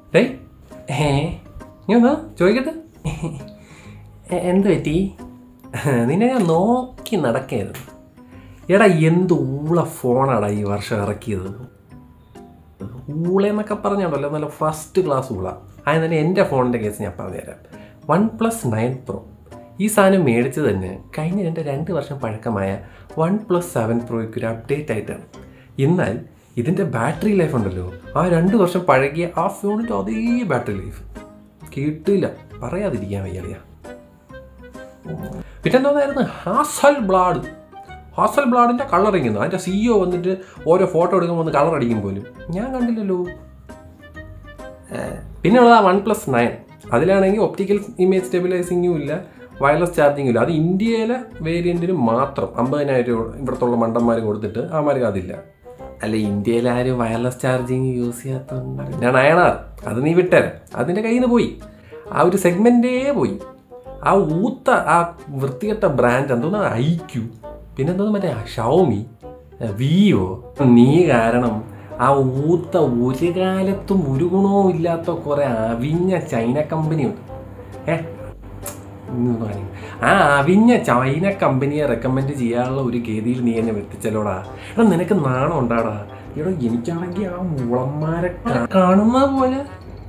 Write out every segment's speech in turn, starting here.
Day ഏ നീ ഒന്ന് ചോദിക്കട്ടെ എ- എന്ത് പറ്റി നിന്നെ ഞാൻ നോക്കി നടക്കായിരുന്നു എടാ എന്ത് ഊള ഫോണാടാ ഈ വർഷം ഇറക്കിയത് ഊളെന്നൊക്കെ പറഞ്ഞുണ്ടല്ലോ നല്ല ഫസ്റ്റ് ക്ലാസ് ഊള ആയത് തന്നെ എൻ്റെ ഫോണിൻ്റെ കേസ് ഞാൻ പറഞ്ഞുതരാം വൺ പ്ലസ് നയൻ പ്രോ ഈ സാധനം മേടിച്ചത് തന്നെ കഴിഞ്ഞ എൻ്റെ രണ്ട് വർഷം പഴക്കമായ വൺ പ്ലസ് സെവൻ പ്രോയ്ക്ക് ഒരു അപ്ഡേറ്റ് ആയിട്ടാണ് എന്നാൽ ഇതിൻ്റെ ബാറ്ററി ലൈഫ് ഉണ്ടല്ലോ ആ രണ്ട് വർഷം പഴകിയ ആ ഫോണിൻ്റെ അതേ ബാറ്ററി ലൈഫ് കിട്ടില്ല പറയാതിരിക്കാൻ വയ്യ പിന്നെന്തായിരുന്നു ഹാസൽ ബ്ലാഡ് ഹാസൽ ബ്ലാഡിൻ്റെ കളറിങ് അതിൻ്റെ സിഇഒ വന്നിട്ട് ഓരോ ഫോട്ടോ എടുക്കുമ്പോൾ വന്ന് കളർ അടിക്കും പോലും ഞാൻ കണ്ടില്ലല്ലോ പിന്നെ ഉള്ളത് ആ വൺ പ്ലസ് നയൻ അതിലാണെങ്കിൽ ഒപ്റ്റിക്കൽ ഇമേജ് സ്റ്റെബിലൈസിങ്ങും ഇല്ല വയർലെസ് ചാർജിങ്ങും ഇല്ല അത് ഇന്ത്യയിലെ വേരിയൻറ്റിന് മാത്രം അമ്പതിനായിരം രൂപ ഇവിടുത്തുള്ള മണ്ടന്മാർ കൊടുത്തിട്ട് ആമാർക്ക് അതില്ല അല്ല ഇന്ത്യയിൽ ആരും വയർലെസ് ചാർജിങ് യൂസ് ചെയ്യാത്തതുകൊണ്ട് ഞാൻ അയണാർ അത് നീ വിട്ടേരാം അതിൻ്റെ കയ്യിൽ നിന്ന് പോയി ആ ഒരു സെഗ്മെൻറ്റേ പോയി ആ ഊത്ത ആ വൃത്തികെട്ട ബ്രാൻഡ് എന്തോന്നാ ഐക്യു പിന്നെ എന്തോന്ന് മറ്റേ ഷൗമി വിവോ നീ കാരണം ആ ഊത്ത ഒരു കാലത്തും ഒരു ഗുണവും ഇല്ലാത്ത കുറെ അവിഞ്ഞ ചൈന കമ്പനിയുണ്ട് ഏ ഇന്ന് പറയും. ആ അവിഞ്ഞ ചൈന കമ്പനിയെ റെക്കമെൻഡ് ചെയ്യാനുള്ള ഒരു ഗതിയിൽ നീ എന്നെ എത്തിച്ചല്ലോടാ എടാ നിനക്ക് നാണം ഉണ്ടാടാ എടാ എനിക്കാണെങ്കിൽ ആ മുളന്മാരെ കാ- കാണുന്ന പോലെ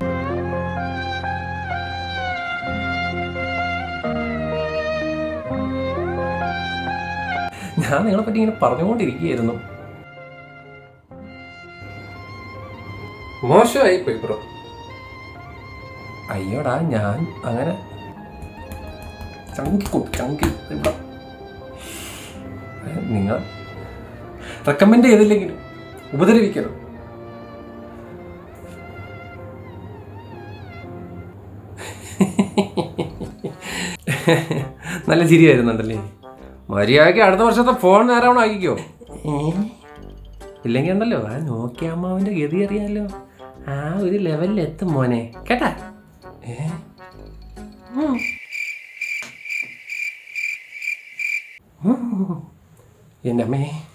ഞാൻ നിങ്ങളെ പറ്റി ഇങ്ങനെ പറഞ്ഞുകൊണ്ടിരിക്കുകയായിരുന്നു മോശമായി പോയി ബ്രോ അയ്യോടാ ഞാൻ അങ്ങനെ ചങ്കി കൊടു ചങ്കി ഇവിടെ ഏ, നിങ്ങൾ റെക്കമെൻഡ് ചെയ്തില്ലെങ്കിലും ഉപദ്രവിക്കണം നല്ല ചിരി വരുന്നുണ്ടല്ലേ മര്യാദയ്ക്ക് അടുത്ത വർഷത്തെ ഫോൺ നേരാവണം ആക്കിക്കോ ഇല്ലെങ്കിൽ ഉണ്ടല്ലോ ആ നോക്കിയ അമ്മാവിന്റെ ഗതി അറിയാലോ ആ ഒരു ലെവലിൽ എത്തും മോനെ കേട്ടാ ഏ ഉം. ഉം. എൻ്റെ അമ്മേ